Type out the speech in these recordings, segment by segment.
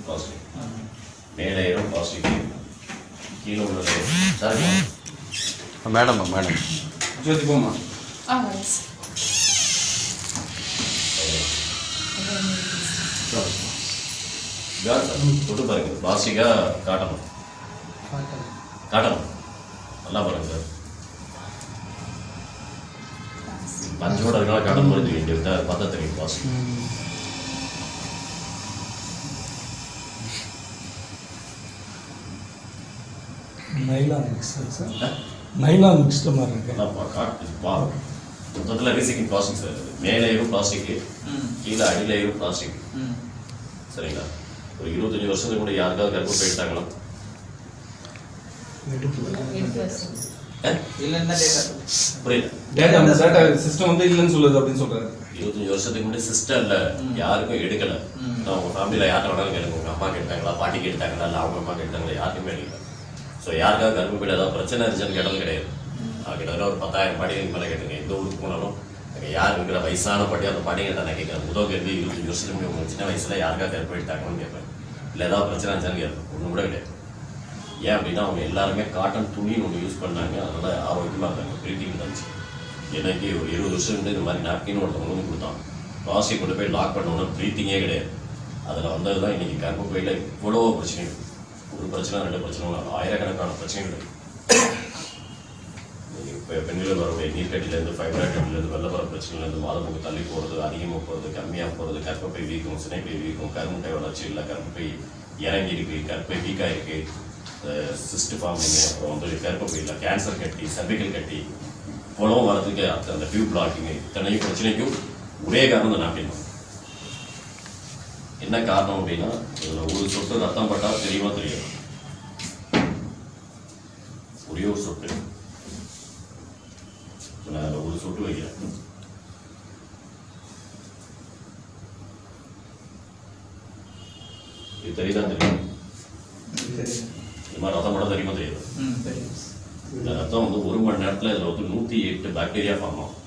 Plastic மேலே ஏறும் plastic கீழே உள்ளது சார் மேடம் மேடம் ஜோதி போமா Ah, yes. இதான் சார் தொட்டு பாருங்க பிளாஸ்டிக்காக காட்டணும் காட்டணும் நல்லா பாருங்க சார் பஞ்சோட இருக்கனால காட்டன் மாதிரி தெரியும் இங்கே பார்த்தா தெரியும் plastic nylon mix sir nylon mixed மாதிரி இருக்கு நல்லா பா காட்டு பா மொத்தத்தில் ரீசைக்கிங் பிளாஸ்டிக் சார் இது மேலே ஏறும் பிளாஸ்டிக்கு கீழே அடியில் ஏறும் பிளாஸ்டிக் சரிங்களா ஒரு இருபத்தஞ்சி வருஷத்துக்கு கூட யாருக்காவது கருப்பு போயிட்டாங்களா இல்லைன்னா டேட்டா புரியல டேட்டா அந்த டேட்டா சிஸ்டம் வந்து இல்லைன்னு சொல்லுது அப்படின்னு சொல்றாரு இருபத்தஞ்சி வருஷத்துக்கு முன்னாடி சிஸ்டம் இல்லை யாருக்கும் எடுக்கல நான் உங்கள் ஃபேமிலியில் யார்ட்ட வேணாலும் கேளுங்க உங்கள் அம்மா கேட்டாங்களா பாட்டி கேட்டாங்களா இல்லை அவங்க அம்மா கேட்டாங்களா யாருக்குமே எடுக்கல ஸோ யாருக்காவது கர்ப்பப்பையில் ஏதாவது பிரச்சனை இருந்துச்சுன்னு கேட்டாலும் கிடையாது நான் கிட்டத்தட்ட ஒரு பத்தாயிரம் பாட்டிகளுக்கு மேலே கேட்டுங்க எந்த ஊருக்கு போனாலும் அங்கே யார் இருக்கிற வயசான பாட்டி அந்த பாட்டிகிட்ட நான் கேட்குறேன் முதல் கேள்வி இருபத்தஞ்சி வருஷத்துக்கு முன்னாடி உங்க சின்ன வயசில் யாருக்கா கருப்பு எடுத்தாங்கன்னு கேட்பேன் இல்லை ஏதாவது பிரச்சனை இருந்துச்சான்னு கேட்பேன் ஒன்றும் கூட கிடையாது ஏன் அப்படின்னா அவங்க எல்லாருமே காட்டன் துணின்னு ஒன்று யூஸ் பண்ணாங்க அதனால ஆரோக்கியமாக இருந்தாங்க ப்ரீத்திங் இருந்துச்சு எனக்கு ஒரு இருபது வருஷம் இருந்து இந்த மாதிரி நாப்கின் ஒருத்தவங்க வந்து கொடுத்தாங்க பிளாஸ்டிக் கொண்டு போய் லாக் பண்ணோன்னா ப்ரீத்திங்கே கிடையாது அதில் வந்தது தான் இன்னைக்கு கர்ப்பப்பையில் இவ்வளோ பிரச்சனை ஒரு பிரச்சனை ரெண்டு பிரச்சனை இல்லை, ஆயிரக்கணக்கான பிரச்சனைகள் இருக்கு இப்போ பெண்கள் வரக்கூடிய நீர்க்கட்டிலேருந்து ஃபைப்ராய்ட்லேருந்து வெள்ளப்பற பிரச்சனைலேருந்து மாதமுக்கு தள்ளி போகிறது அதிகமாக போகிறது கம்மியாக போகிறது கர்ப்பப்பை வீக்கம் சினைப்பை வீக்கம் கருமுட்டை வளர்ச்சி இல்லை கர்ப்பப்பை இறங்கி இருக்கு கர்ப்பை வீக்காக இருக்கு சிஸ்ட் ஃபார்மிங் அப்புறம் வந்து கர்ப்பப்பையில் கேன்சர் கட்டி சர்விக்கல் கட்டி புலம் வரதுக்கு அந்த- அந்த டியூப் பிளாக்கிங் இத்தனையும் பிரச்சனைக்கும் ஒரே காரணம் தான் நாட்டின் என்ன காரணம் அப்படின்னா இதில் ஒரு சொட்டு ரத்தம் பட்டா தெரியுமா தெரியும் ஒரே ஒரு சொட்டு இப்ப நான் அதில் ஒரு சொட்டு வைக்கிறேன் இது தெரியுதா தெரியும் இந்த மாதிரி ரத்தம் படம் தெரியுமா தெரியாது ம் தெரியும் இந்த ரத்தம் வந்து ஒரு மணி நேரத்தில் இதில் வந்து நூற்றி எட்டு பாக்டீரியா ஃபார்ம் ஆகும்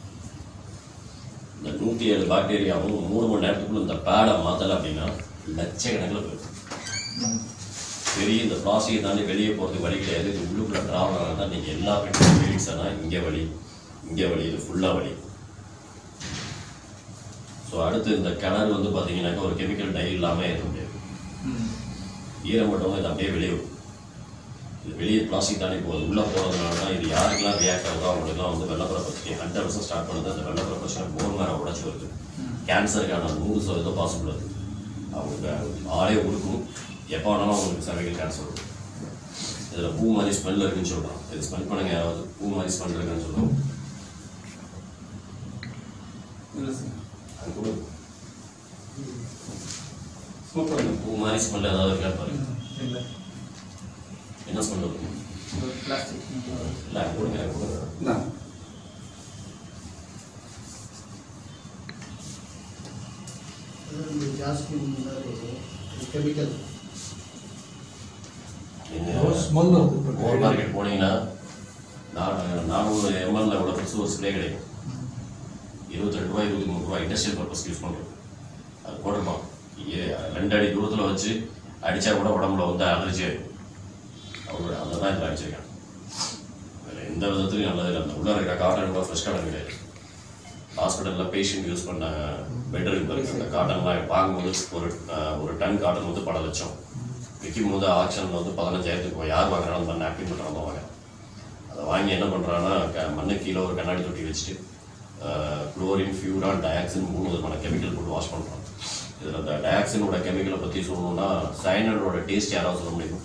இந்த நூற்றி ஏழு பாக்டீரியாவும் மூணு மணி நேரத்துக்குள்ள இந்த பேடை மாற்றலை அப்படின்னா லட்சக்கணக்கில் போயிடும் பெரிய இந்த பிளாஸ்டிக்கை தாண்டி வெளியே போகிறதுக்கு வழி கிடையாது இது உள்ளுக்குள்ள ட்ராவல் ஆனால் தான் நீங்கள் எல்லா பெண்களும் பீரியட்ஸ் ஆனால் இங்கே வலி இங்கே வலி இது ஃபுல்லாக வலி ஸோ அடுத்து இந்த கிணறு வந்து பார்த்தீங்கன்னாக்கா ஒரு கெமிக்கல் டை இல்லாமல் இருக்க முடியாது ஈரம் மட்டும் இது அப்படியே வெளியே வரும். இது வெளியே பிளாஸ்டிக் தாண்டி போகுது உள்ளே போகிறதுனால தான் இது யாருக்கெல்லாம் ரியாக்ட் ஆகுதோ அவங்களுக்குலாம் வந்து வெள்ளப்புற பிரச்சனை ஹண்ட்ரட் பர்சன்ட் ஸ்டார்ட் பண்ணுது அந்த வெள்ளப்புற பிரச்சனை போன் மேலே உடச்சி வருது கேன்சருக்கான நூறு சதவீதம் பாசிபிள் அது அவங்க ஆளே உருக்கும் எப்போ வேணாலும் அவங்களுக்கு சர்வைக்கல் கேன்சர் வரும் இதில் பூ மாதிரி ஸ்மெல் இருக்குன்னு சொல்கிறோம் இது ஸ்மெல் பண்ணுங்க யாராவது பூ மாதிரி ஸ்மெல் இருக்குன்னு சொல்லுவோம் இல்லை சார் அது கூட ஸ்மோக் பண்ணுங்க பூ மாதிரி ஸ்மெல் ஏதாவது இருக்கா பாருங்க இல்லை என்ன ஸ்மெல் இருக்கும் பிளாஸ்டிக் இல்லை கொடுங்க கொடுங்க நான் ಜಾಸ್ತಿ ಕೆಮಿಕಲ್ நீங்கள் ஸ்மெல் வருது இப்போ ஓவர் மார்க்கெட் போனீங்கன்னா நான் நானூறு எம்எல்ல உள்ள பெருசு ஒரு ஸ்ப்ரே கிடைக்கும் இருபத்தெட்டு ரூபாய் இருபத்தி மூணு ரூபாய் இண்டஸ்ட்ரியல் பர்பஸ் யூஸ் பண்ணுறோம் அது போட்டுருப்பான் ஏ- ரெண்டு அடி தூரத்தில் வச்சு அடித்தா கூட உடம்புல வந்து அலர்ஜி ஆயிடும் அவர் அதை தான் இதில் அடிச்சிருக்கேன் வேறு எந்த விதத்துலையும் நல்லது இல்லை அந்த உள்ள இருக்கிற காட்டன் கூட ஃப்ரெஷ் காட்டன் கிடையாது ஹாஸ்பிட்டலில் பேஷண்ட் யூஸ் பண்ண பெட் இருக்கு பாருங்க அந்த காட்டன்லாம் வாங்கும்போது ஒரு அஹ், ஒரு டன் காட்டன் வந்து பல லட்சம் விற்கும் போது ஆக்ஷனில் வந்து பதினஞ்சாயிரத்துக்கு போய் யார் வாங்குறாலும் அந்த நாப்கின் மட்டும் தான் வாங்குறான் அதை வாங்கி என்ன பண்ணுறான்னா க மண்ணு கீழே ஒரு கண்ணாடி தொட்டி வச்சுட்டு குளோரின் ஃபியூரான் டயாக்சின் மூணு விதமான கெமிக்கல் போட்டு வாஷ் பண்ணுறான் இதில் அந்த டயாக்சினோட கெமிக்கலை பற்றி சொல்லணும்னா சைனடோட டேஸ்ட் யாராவது சொல்ல முடியுமா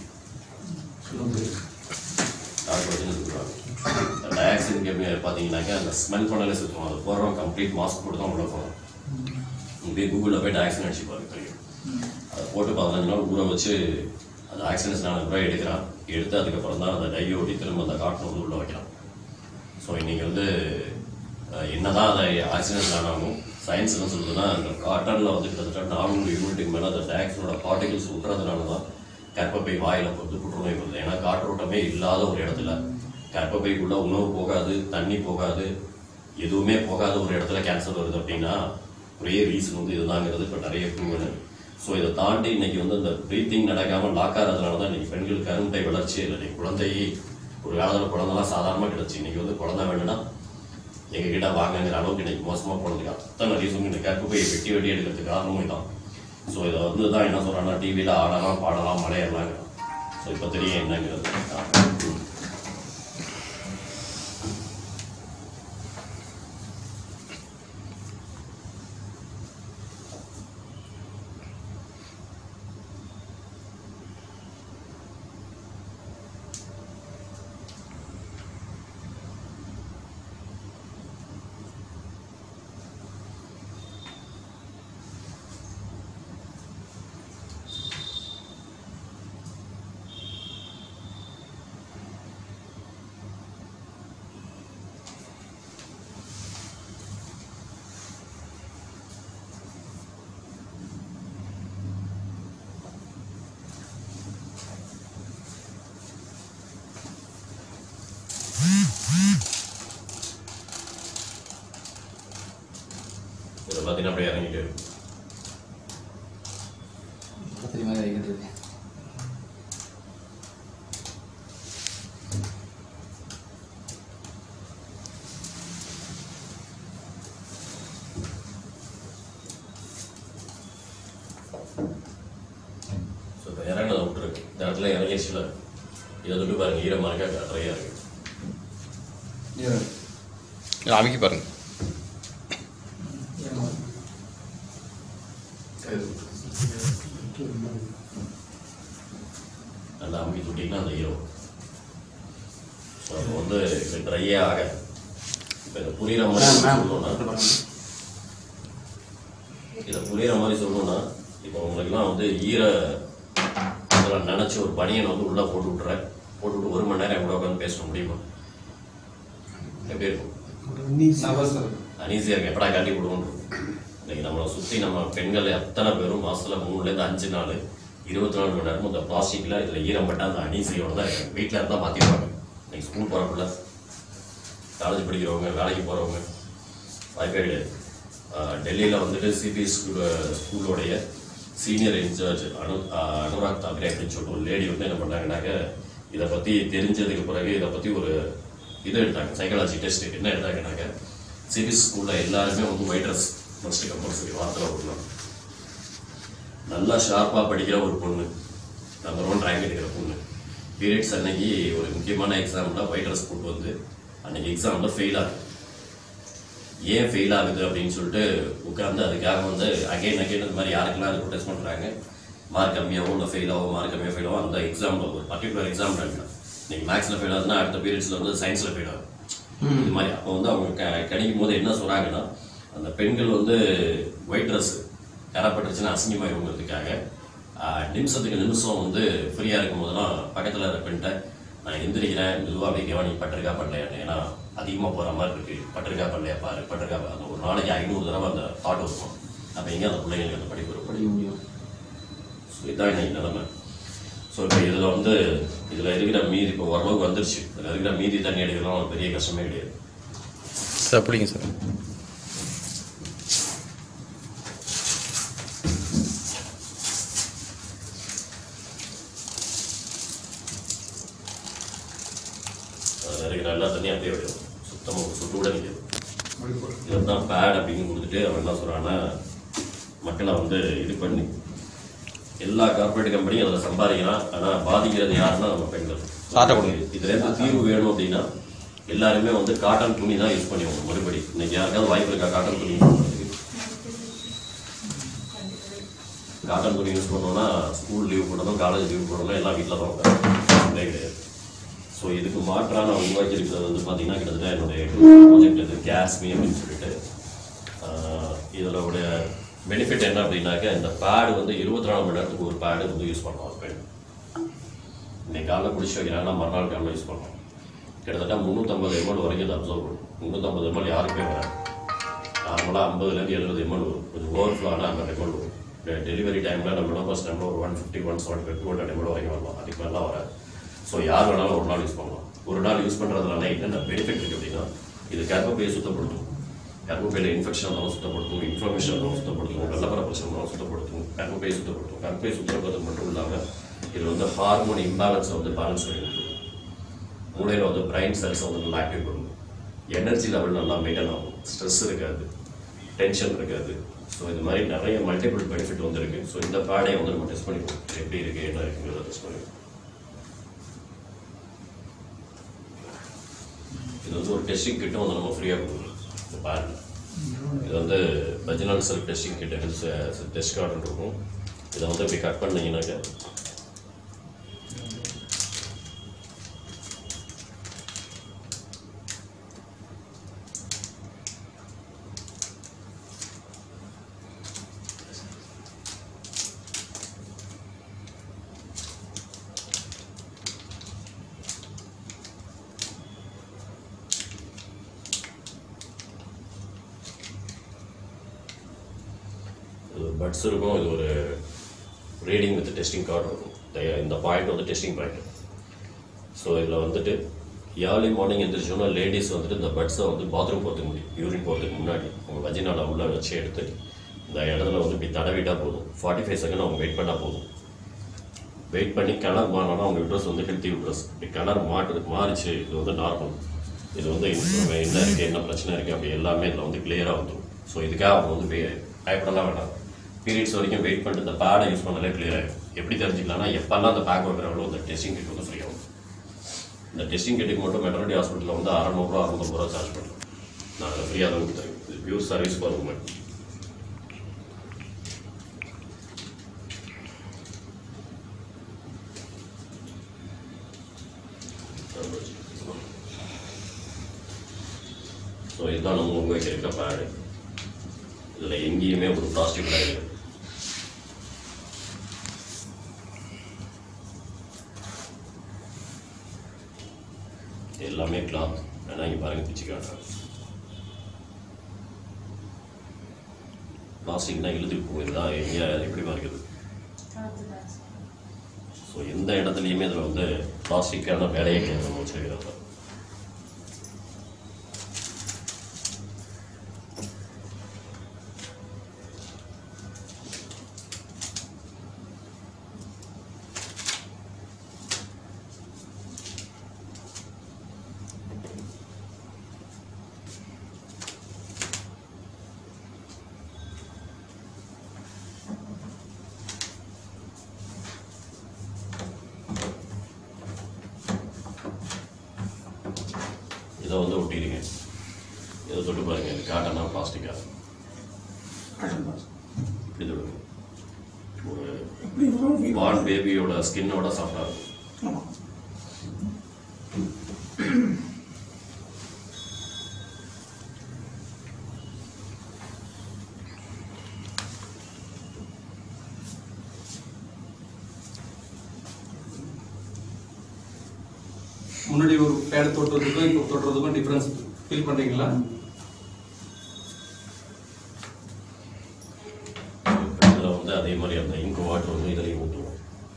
டாக்டர் வச்சு சொல்லுவாங்க இந்த டயாக்சின் கெமிக்கல் பார்த்தீங்கன்னாக்கா அந்த ஸ்மெல் பண்ணலே சுத்தம் அது போடுறோம் கம்ப்ளீட் மாஸ்க் போட்டு தான் உள்ள போகிறோம் இப்படியே கூகுளில் போய் டயாக்சின் அடிச்சு பாருங்க தெரியும் அதை போட்டு பதினஞ்சு நாள் ஊற வச்சு அந்த ஆக்சிடென்ட்ஸ் நாலு ரூபாய் எடுக்கிறான் எடுத்து அதுக்கப்புறம் தான் அந்த டையை ஒட்டி திரும்ப அந்த காட்டன் வந்து உள்ள வைக்கிறான் ஸோ இன்னைக்கு வந்து அஹ், என்னதான் அதை ஆக்சிடென்ட் ஆனாலும் சயின்ஸ் என்ன சொல்லுதுன்னா அந்த காட்டனில் வந்து கிட்டத்தட்ட நானூறு யூனிட்டுக்கு மேலே அந்த டயாக்சினோட பார்ட்டிகல்ஸ் விட்டுறதுனால தான் கர்ப்பப்பை வாயில வந்து புற்றுநோய் வருது ஏன்னா காற்றோட்டமே இல்லாத ஒரு இடத்துல கர்ப்பப்பைக்குள்ள உணவு போகாது தண்ணி போகாது எதுவுமே போகாத ஒரு இடத்துல கேன்சர் வருது அப்படின்னா ஒரே ரீசன் வந்து இதுதாங்கிறது இப்போ நிறைய ப்ரூவ் ஸோ இதை தாண்டி இன்னைக்கு வந்து இந்த ப்ரீத்திங் நடக்காம லாக் ஆகிறதுனால தான் இன்னைக்கு பெண்களுக்கு கருமுட்டை வளர்ச்சியே இல்லை இன்னைக்கு குழந்தை ஒரு காலத்தில் குழந்தைலாம் சாதாரணமாக கிடச்சி இன்னைக்கு வந்து குழந்தை வேணும்னா எங்க கிட்ட வாங்கங்கிற அளவுக்கு இன்னைக்கு மோசமா போனதுக்கு அத்தனை ரீசன் இந்த கற்பப்பையை வெட்டி வெட்டி எடுக்கிறதுக்கு காரணமும் இதான் ஸோ இதை வந்து தான் என்ன சொல்றாங்கன்னா டிவியில் ஆடலாம் பாடலாம் மலையெல்லாம் ஸோ இப்போ தெரியும் என்னங்கிறது இதை பார்த்தீங்கன்னா அப்படியே இறங்கிட்டு இருக்கு. தெரியுமா வைக்கிறது ஸோ இப்போ இறங்கினதை விட்டுருக்கு இந்த இடத்துல இறங்கிடுச்சுல இதை தொட்டு பாருங்க ஈரமாக இருக்கா நிறையா இருக்கு அமைக்க பாருங்க நல்லா அம்பி தொட்டிங்கன்னா அந்த ஈரம் ஸோ அப்போ வந்து இப்போ ட்ரையே ஆகாது இப்போ இதை புரியுற மாதிரி சொல்லணும்னா இதை புரியுற மாதிரி சொல்லணும்னா இப்போ உங்களுக்குலாம் வந்து ஈர இதெல்லாம் நினச்சி ஒரு பனியனை வந்து உள்ளே போட்டு விட்றேன் போட்டு விட்டு ஒரு மணி நேரம் கூட உட்காந்து பேச முடியுமா எப்படி இருக்கும் அனீசியாக இருக்கு எப்படா காட்டி விடுவோம் இன்னைக்கு நம்மளை சுற்றி நம்ம பெண்கள் அத்தனை பேரும் மாசத்துல மூணுலேருந்து அஞ்சு நாள் இருபத்தி நாலு மணி நேரமும் இந்த பிளாஸ்டிக்கில் இதில் ஈரம்பட்ட அந்த அனீசியோட தான் இருக்காங்க வீட்டில் இருந்தால் மாற்றிடுவாங்க இன்னைக்கு ஸ்கூல் போகிறக்குள்ள காலேஜ் படிக்கிறவங்க வேலைக்கு போகிறவங்க வாய்ப்பே கிடையாது டெல்லியில் வந்துட்டு சிபிஎஸ் ஸ்கூல் ஸ்கூலோடைய senior incharge Anu ah Anurag Thackeray அப்படின்னு சொல்லிட்டு ஒரு லேடி வந்து என்ன பண்ணாங்கன்னாக்க இதை பற்றி தெரிஞ்சதுக்கு பிறகு இதை பற்றி ஒரு இது எடுத்தாங்க சைக்காலஜி டெஸ்ட் என்ன எடுத்தாங்கன்னாக்க சிபிஎஸ் ஸ்கூலில் எல்லாருமே வந்து ஒயிட் ட்ரெஸ் ஃபஸ்ட்டு கம்பல்சரி வாரத்தில் ஒரு நாள் நல்லா ஷார்ப்பாக படிக்கிற ஒரு பொண்ணு நம்பர் ஒன் ரேங்க் எடுக்கிற பொண்ணு பீரியட்ஸ் அன்னைக்கு ஒரு முக்கியமான எக்ஸாமில் ஒயிட் ட்ரெஸ் போட்டு வந்து அன்னைக்கு எக்ஸாமில் ஃபெயில் ஆகுது ஏன் ஃபெயில் ஆகுது அப்படின்னு சொல்லிட்டு உட்காந்து அதுக்காக வந்து அகைன் அகைன் இந்த மாதிரி யாருக்கெல்லாம் அது டெஸ்ட் பண்ணுறாங்க மார்க் கம்மியாகவும் இல்லை ஃபெயில் ஆகும் மார்க் கம்மியாக ஃபெயில் ஆகும் அந்த எக்ஸாமில் ஒரு பர்டிகுலர் எக்ஸாம் நடக்கலாம் இன்னைக்கு மேக்ஸில் ஃபெயில் ஆகுதுன்னா அடுத்த பீரியட்ஸில் வந்து சயின்ஸில் ஃபெயில் ஆகும் இது மாதிரி அப்போ வந்து அவங்க க கணிக்கும் போது என்ன சொல்கிறாங்கன்னா அந்த பெண்கள் வந்து ஒயிட் ட்ரெஸ் கரப்பட்டுருச்சுன்னா அசிங்கமாயிருங்கிறதுக்காக ஆஹ், நிமிஷத்துக்கு நிமிஷம் வந்து ஃப்ரீயாக இருக்கும் போதெல்லாம் பக்கத்தில் இருக்க பெண்கிட்ட நான் எந்திரிக்கிறேன் மெதுவாக அப்படியே கவனி பட்டிருக்கா பண்ணலையான்னு ஏன்னா அதிகமாக போகிற மாதிரி இருக்கு பட்டிருக்கா பண்ணலையா பாரு பட்டிருக்கா பாரு. அந்த ஒரு நாளைக்கு ஐநூறு தடவை அந்த தாட் இருக்கும் அப்போ எங்கே அந்த பிள்ளைங்களுக்கு அந்த படிப்பு இருக்கும் படிக்க முடியும் ஸோ இதான் இன்னைக்கு நிலைமை ஸோ இப்போ இதில் வந்து இதில் இருக்கிற மீதி இப்போ ஓரளவுக்கு வந்துருச்சு இதில் இருக்கிற மீதி தண்ணி எடுக்கலாம் ஒரு பெரிய கஷ்டமே கிடையாது சார் பிடிங்க சார் அதில் இருக்கிற எல்லா தண்ணியும் அப்படியே விடும் சுத்தமாக சுட்டு விட நிற்கிது இதுதான் பேட் அப்படின்னு கொடுத்துட்டு அவன் என்ன சொல்கிறான்னா மக்களை வந்து இது பண்ணி எல்லா கார்பரேட் கம்பெனியும் அதில் சம்பாதிக்கிறான் ஆனால் பாதிக்கிறது யாருன்னா நம்ம பெண்கள் சாட்டை கொடுங்க. இதுல இருந்து தீர்வு வேணும் அப்படின்னா எல்லாருமே வந்து காட்டன் துணி தான் யூஸ் பண்ணுவோம் மறுபடி இன்னைக்கு யாருக்காவது வாய்ப்பு இருக்கா காட்டன் துணி யூஸ் பண்ணுறதுக்கு காட்டன் துணி யூஸ் பண்ணோம்னா ஸ்கூல் லீவ் போடணும் காலேஜ் லீவ் போடணும் எல்லாம் வீட்டில் தான் உட்காந்து கிடையாது ஸோ இதுக்கு மாற்றா நான் உருவாக்கி இருக்கிறது வந்து பார்த்தீங்கன்னா கிட்டத்தட்ட என்னுடைய ப்ராஜெக்ட் இது கேஸ்மி அப்படின்னு சொல்லிட்டு ஆஹ் இதோட பெனிஃபிட் என்ன அப்படின்னாக்க இந்த பேடு வந்து இருபத்தி நாலு மணி நேரத்துக்கு ஒரு பேடு வந்து யூஸ் பண்ணலாம் ஒரு பெண் இன்னைக்கு காலைல குடிச்சு வைக்கிறாங்கன்னா மறுநாள் காலைல யூஸ் பண்ணலாம் கிட்டத்தட்ட முந்நூற்றம்பது எம்எல் வரைக்கும் இது அப்சர்வ் பண்ணும் முந்நூற்றம்பது எம்எல் யாருக்குமே வராது நார்மலாக ஐம்பதுலேருந்து எழுபது எம்எல் வரும் கொஞ்சம் ஓவர்ஃப்ளோ ஆனால் அந்த எம்எல் வரும் டெலிவரி டைமில் நம்ம மெனோபஸ் டைமில் ஒரு one fifty one seventy five two hundred ml வரைக்கும் வரலாம் அதுக்கு மேலாம் வராது ஸோ யார் வேணாலும் ஒரு நாள் யூஸ் பண்ணலாம் ஒரு நாள் யூஸ் பண்ணுறதுனால என்னென்ன பெனிஃபிட் இருக்குது அப்படின்னா இது கர்ப்பப்பையை சுத்தப்படுத்தும் கர்ப்பப்பையில் இன்ஃபெக்ஷன் இருந்தாலும் சுத்தப்படுத்தும் இன்ஃப்ளமேஷன் இருந்தாலும் சுத்தப்படுத்தும் வெள்ளப்பர பிரச்சனை இருந்தாலும் சுத்தப்படுத்தும் கர்ப்பப்பை சுத்தப்படுத்தும் கர்ப்பப்பை சுத்தப்படுறது மட்டும் இல்லாமல் இது வந்து ஹார்மோன் இம்பேலன்ஸை வந்து பேலன்ஸ் பண்ணி கொடுக்கும் மூளையில் வந்து பிரைன் செல்ஸை வந்து நல்லா ஆக்டிவ் பண்ணும் எனர்ஜி லெவல் நல்லா மெயின்டைன் ஆகும் ஸ்ட்ரெஸ் இருக்காது டென்ஷன் இருக்காது ஸோ இது மாதிரி நிறைய மல்டிபிள் பெனிஃபிட் வந்துருக்கு ஸோ இந்த பேடையை வந்து நம்ம டெஸ்ட் பண்ணிப்போம் எப்படி இருக்குது என்ன இருக்குங்கிறத டெஸ்ட் பண்ணிப்போம் இது வந்து ஒரு டெஸ்டிங் கிட்டும் வந்து நம்ம ஃப்ரீயாக கொடுக்குறோம் இந்த பேட் இது வந்து vaginal self testing kit test card இருக்கும் இதை வந்து இப்படி கட் பண்ணீங்கன்னாக்க இது பட்ஸ் இருக்கும் இது ஒரு ரீடிங் வித் டெஸ்டிங் கார்டு இருக்கும் இந்த- இந்த பாயிண்ட் வந்து டெஸ்டிங் பாயிண்ட் ஸோ இதில் வந்துட்டு ஏர்லி மார்னிங் எந்திரிச்சோன்னா லேடிஸ் வந்துட்டு இந்த பட்ஸை வந்து பாத்ரூம் போகிறதுக்கு முடியும் யூரின் போகிறதுக்கு முன்னாடி அவங்க வஜினால உள்ள வச்சு எடுத்து இந்த இடத்துல வந்து இப்படி தடவிட்டா போதும் ஃபார்ட்டி ஃபைவ் செகண்ட் அவங்க வெயிட் பண்ணால் போதும் வெயிட் பண்ணி கலர் மாறினா அவங்க விட்ரஸ் வந்து ஹெல்த்தி விட்ரஸ் இப்படி கலர் மாட்டு மாறிச்சு இது வந்து நார்மல் இது வந்து இன்னும் என்ன இருக்குது என்ன பிரச்சனை இருக்குது அப்படி எல்லாமே இதில் வந்து கிளியராக வந்துடும் ஸோ இதுக்காக அவங்க வந்து பே- பயப்படலாம் வேண்டாம் பீரியட்ஸ் வரைக்கும் வெயிட் பண்ணிட்டு இந்த பேடை யூஸ் பண்ணாலே கிளியர் ஆகிடும் எப்படி தெரிஞ்சுக்கலாம்னா எப்பெல்லாம் அந்த பேக் வைக்கிறவங்களோ இந்த டெஸ்டிங் கிட் வந்து ஃப்ரீ ஆகும் இந்த டெஸ்டிங் கிட்டுக்கு மட்டும் மெட்டர்னிட்டி ஹாஸ்பிட்டலில் வந்து அறநூறுவா அறுநூத்தம்பது ரூபா சார்ஜ் பண்ணுறோம் நான் அதை ஃப்ரீயாக தான் கொடுத்தேன் இது pure service for woman so இதுதான் நம்ம உபயோகிக்கிற பேடு இதில் எங்கேயுமே ஒரு பிளாஸ்டிக் கிடையாது இது எல்லாமே கிளாத் வேணா இங்கே பாருங்க பிச்சு காட்டுறேன் பிளாஸ்டிக்னா இழுத்துட்டு போகுதா எங்கே எப்படி இருக்குது ஸோ எந்த இடத்துலையுமே இதில் வந்து பிளாஸ்டிக்கான வேலையே கிடையாது நம்ம வச்சுருக்கிறத இதை வந்து ஒட்டிடுங்க இதை தொட்டு பாருங்க இது காட்டனா பிளாஸ்டிக்கா இப்படி தொடுங்க ஒரு பார்ன் பேபியோட ஸ்கின்னோட சாஃப்டாக இருக்கும் முன்னாடி ஒரு பேட் தொட்டுறதுக்கும் இப்போ தொட்டுறதுக்கும் டிஃப்ரென்ஸ் ஃபீல் பண்ணுறீங்களா இதில் வந்து அதே மாதிரி அந்த இங்க் வாட்டர் வந்து இதுலையும் ஊற்றுவோம்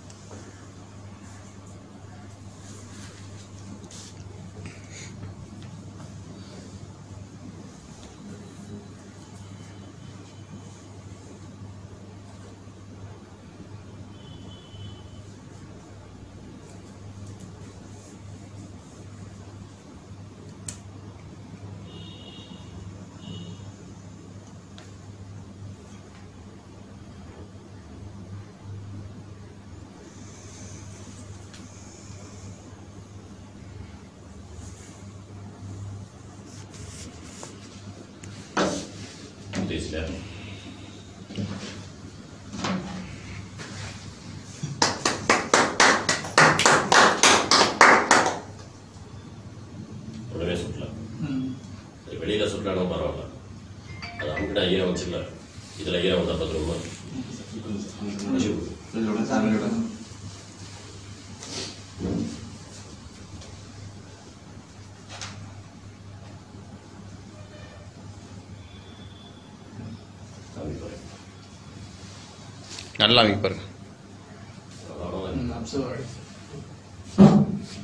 தேய்ச்சிட்டேன் உடனே சுற்றலாம் சரி வெளியில் சுற்றலாம் பரவாயில்ல அது அங்கிட்ட ஈரம் வச்சுக்கல இதில் ஈரம் வந்தால் பத்திரமா வச்சு கொடு. காமி பாருங்க. நல்லா அமைக்க பாருங்க அவ்வளவுதான். அப்சர்வ்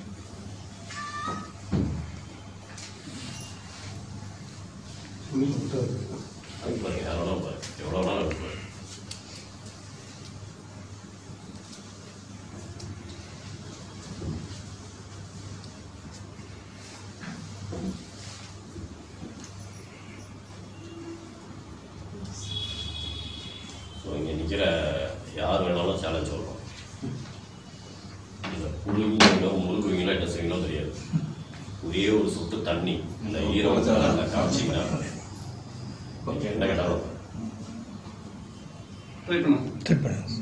துணி கிட்ட வருது அது பாருங்க யாரோட பாருங்க எவ்வளோ நாள் இருக்கு பாருங்க ஸோ இங்கே நிற்கிற யார் வேணாலும் சேலஞ்ச் சொல்லலாம் இதை புழுங்குவீங்களோ முழுகுவீங்களோ என்ன செய்வீங்களோ தெரியாது ஒரே ஒரு சொட்டு தண்ணி இந்த ஈரம் கலரில் காமிச்சிங்கன்னா நீங்க என்ன கேட்டாலும் ட்ரை பண்ணுங்க ட்ரை பண்ணுங்க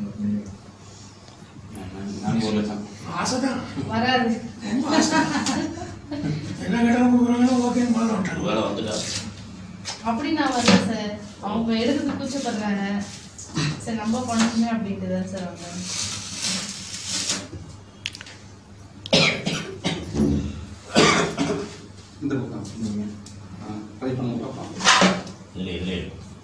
நான் ஒரு லட்சம் ஆசைதான் வராது ரொம்ப ஆசை என்ன கேட்டாலும் கொடுக்குறாங்கன்னா ஓகேன்னு பண்ண ஒரு மாட்டாங்க வேளை வந்துட்டா அப்படி நான் வரல சார் அவங்க எடுக்கிறது கூச்சப்படுறாங்க சரி நம்ம பண்ணணுமே அப்படின்ட்டு தான் சார் வந்தேன் இந்த பக்கம் ட்ரை பண்ணுங்க பார்ப்போம் இல்லை இல்லை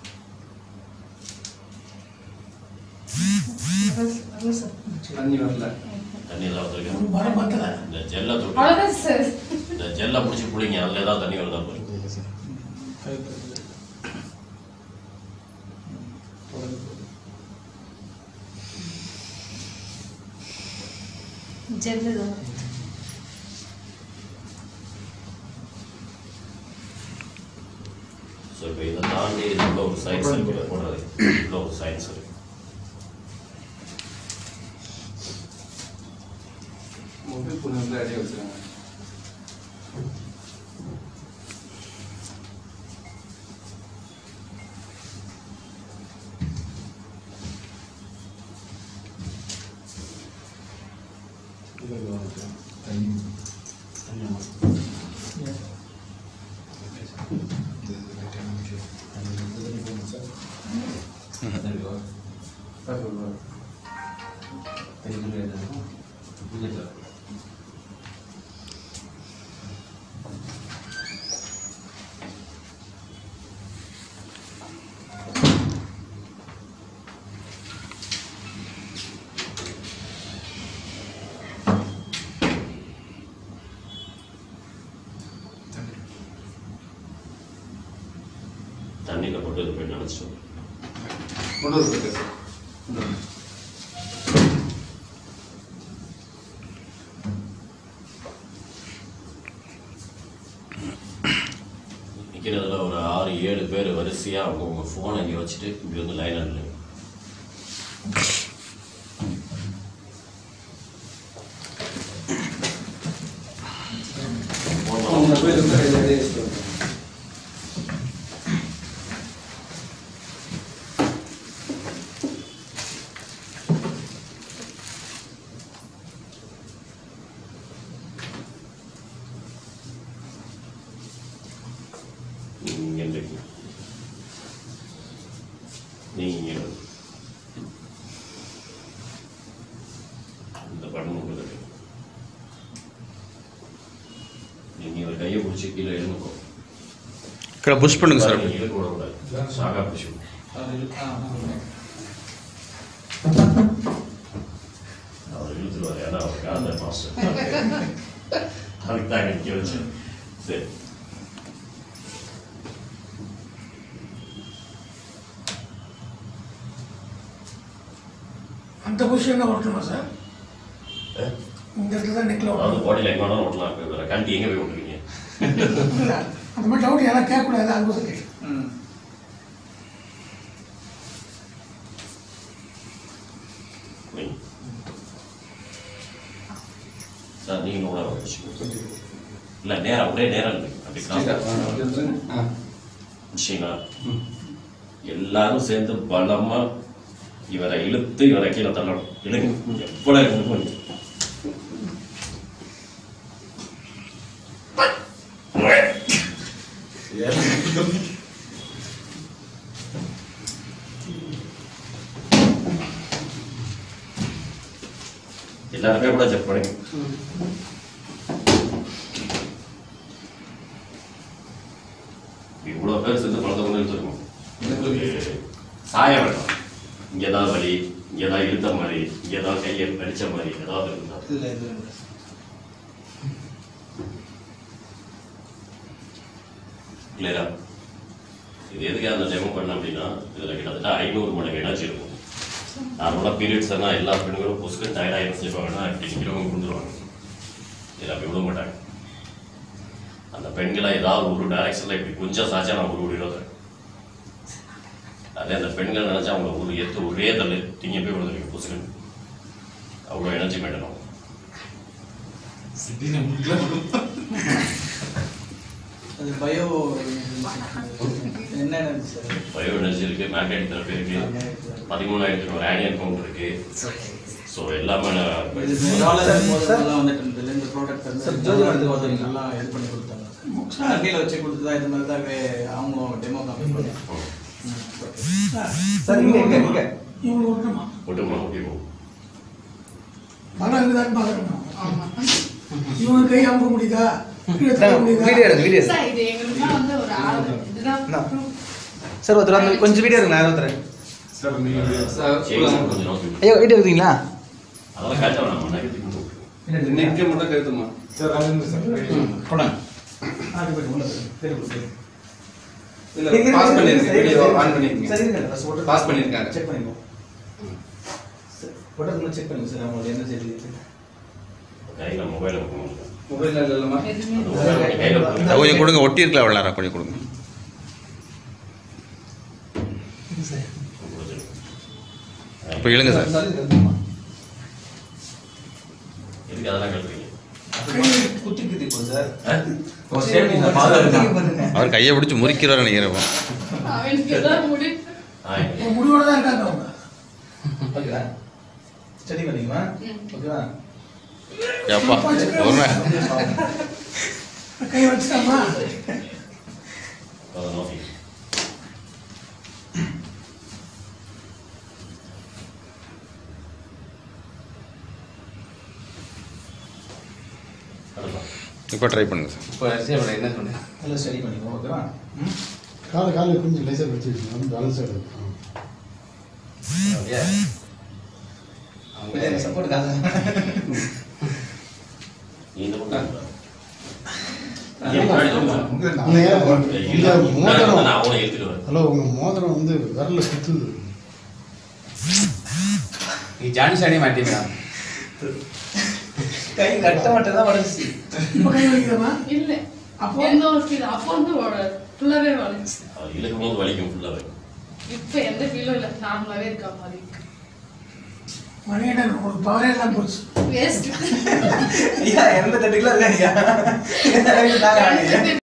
வரல சார் தண்ணி வரல தண்ணி எல்லாம் ஒரு வந்துருக்கு மரம் பத்தல இந்த ஜெல்லை தொட்டு அவ்வளோதான் சார் இந்த ஜெல்லை பிடிச்சி பிடிங்க அதில் ஏதாவது தண்ணி வருதா பாருங்க ஜெல்லு தான் ஸோ இப்போ இதை தாண்டி இதுக்குள்ள ஒரு சயின்ஸ் இருக்கு போடுறது உள்ள ஒரு சயின்ஸ் இருக்கு மொபைல் ஃபோன் வந்து அடியே வச்சுருங்க தண்ணியில் போட்டு இது போய் நினச்சிட்டோம் கொண்டு வந்து சார் கொண்டு வந்து நிற்கிறதுல ஒரு ஆறு ஏழு பேர் வரிசையாக அவங்க உங்கள் ஃபோனை இங்கே வச்சுட்டு இப்படி வந்து லைன் இல்லை அவங்க மொபைல் வந்து அடியே அடியே வச்சுருவாங்க நீங்கள் இருக்கு நீங்கள் இந்த படம் உங்களுக்கு நீங்கள் ஒரு கையை பிடிச்சி கீழே எழுந்துக்கோ கீழே புஷ் பண்ணுங்க சார் நீங்க இழுக்க விடக்கூடாது சாகா பிடிச்சி அவர் இழுத்துருவார் ஏன்னா அவர் காந்த மாஸ்டர் அதுக்கு தான் நிற்க வச்சு சரி அந்த பொசிஷன் ஓட்டணுமா சார் ஆ? இந்த இடத்துல தான் நெக்கில் அதாவது ஓட்டணும் பாடியில் எங்கே வேணாலும் ஓட்டலாம் இப்போ வேறு கண்டி எங்கே போய் விட்டுருக்கீங்க இல்ல, அந்த மாதிரி டவுட் யாரும் கேட்கக்கூடாது அதுக்கோசம் கேட்டேன் ம் வைங்க. சார் நீங்கள் கூட வச்சுக்கோங்க இல்லை நேரம் ஒரே நேரம் இல்லை அப்படி ஸ்ட்ரைட்டா cross அப்படி வந்துருங்க ஆ வச்சிங்கன்னா ம் எல்லாரும் சேர்ந்து பலமா இவரை இழுத்து இவரை கீழே தள்ளணும் இழுங்க எவ்வளவு இருக்கு கொஞ்சம் எல்லாருமே கூட செக் பண்ணுங்க இவ்வளவு பேர் சேர்ந்து பழத்தை கொண்டு எடுத்துருக்கோம் உங்களுக்கு சாய வேண்டாம் இங்க ஏதாவது வலி இங்க ஏதாவது இழுத்த மாதிரி இங்க ஏதாவது கையை கடிச்ச மாதிரி ஏதாவது இருந்தா இல்லை இல்லை இல்லை கிளியரா இது எதுக்கு அந்த டெமோ பண்ண அப்படின்னா இதில் கிட்டத்தட்ட ஐநூறு மடங்கு எனர்ஜி இருக்கும் நார்மலாக பீரியட்ஸ் எல்லாம் எல்லா பெண்களும் புஸ்க்கு டயர்டாக என்ன செய்வாங்கன்னா இப்படி நிற்கிறவங்க விழுந்துருவாங்க இதில் அப்படி விட மாட்டாங்க அந்த பெண்களை ஏதாவது ஒரு டைரக்ஷனில் இப்படி கொஞ்சம் சாச்சா நான் ஒரு விடுறேன் அதே அந்த பெண்கள் நினச்சா அவங்க ஒரு எத்து ஒரே தள்ளு திங்க போய் விழுந்துருங்க புஸ்க்குன்னு அவ்வளோ எனர்ஜி மெயின்டைன் அது பயோ என்னென்ன சார் பயோ எனர்ஜி இருக்கு மேக்னெட்டிக் தெரப்பி இருக்கு பதிமூணாயிரத்தி ஒரு ஆனியன் கவுண்ட் இருக்கு ஸோ எல்லாமே நான் போதெல்லாம் வந்துட்டு இருந்தது இந்த ப்ராடக்ட் வந்து சார், ஜோதி மரத்துக்கு வந்துருங்க. நல்லா இது பண்ணி கொடுத்தாங்க சார் தண்ணியில் வச்சு கொடுத்ததா இது மாதிரி தான் வே- அவங்க டெமோ காமி பண்ணாங்க சார் இங்க இங்க இங்க இவங்களுக்கு ஒட்டுமா ஒட்டுமா ஓகே போகும் பலம் இருக்குதான்னு பார்க்கணும் ஆமா இவங்க கை அமுக்க முடியுதா கீழே தள்ள முடியுதா வீடியோ எடுங்க வீடியோ எடுங்க சார் இது எங்களுக்குலாம் வந்து ஒரு ஆள் இதுதான் proof. சார் ஒருத்தர் அந்த கொஞ்சம் வீடியோ எடுங்க நான் ஒருத்தர் சரி, கொஞ்சம் நோக்கி ஐயோ வீடியோ எடுத்தீங்களா அதெல்லாம் காட்ட வேணாம் நெகட்டிவ் மட்டும் நெக்கை மட்டும் கருத்துமா இல்ல பாஸ் பண்ணிருக்கேன் வீடியோ ஆன் பண்ணிருக்கேன் பாஸ் பண்ணிருக்காங்க செக் பண்ணிப்போம் ப்ராடக்ட் செக் பண்ணுங்க சார் அவங்களுக்கு என்ன செய்தி கையில் மொபைல் மொபைல்ல இல்லமா எதுவுமே கையில் அது கொஞ்சம் கொடுங்க ஒட்டி இருக்கலாம் அவ்வளோ நேரம் கொஞ்சம் கொடுங்க இப்போ இழுங்க சார் எதுக்கு அதெல்லாம் கேட்டுறீங்க குத்தி குத்தி போ சார் அவர் கையை பிடிச்சி முறிக்கிறார் நினைக்கிறேன் இப்போ. அவனுக்கு எல்லாம் முடி ஆ ஒரு முடிவோட தான் இருக்காங்க அவங்க ஓகேவா ஸ்டடி பண்ணிக்குமா ம். ஓகேவா ஏப்பா ஒரு கை வச்சுட்டாமா அதை நோக்கி அதுதான் இப்போ ட்ரை பண்ணுங்க சார் இப்போ சேவல என்ன சொன்னேன் நல்லா ஸ்டடி பண்ணிக்குவோம் ஓகேவா காலை காலில் கொஞ்சம் லேசாக வச்சு வச்சுக்கணும் பேலன்ஸ் ஆகிடும் அவங்க சப்போர்ட் காசு நீ இந்த பக்கம் வா. இங்க முன்னாடி சொல்லுங்க. அந்த ஏன் இல்ல, இந்த முன்னாடி வந்து மோதிரம் நான் அவனை எடுத்துடுவேன் ஹலோ உங்கள் மோதிரம் வந்து விரல குத்துது நீ ஜானி சாணி மாட்டீங்களா கை கட்ட மட்டும் தான் உடஞ்சி இப்போ கை வலிக்குதாமா இல்ல அப்போ? எந்த ஒரு ஃபீல் அப்போ வந்து ஃபுல்லாவே வலிச்சு அது இழுக்கும் போது வலிக்கும் ஃபுல்லாகவே இப்ப எந்த ஃபீலும் இல்ல நார்மலாவே இருக்க மாதிரி இருக்கு மணியிடம் உங்களுக்கு பவரே எல்லாம் போச்சு வேஸ்ட் ஐயா எண்பத்தெட்டு கிலோ இருக்காங்க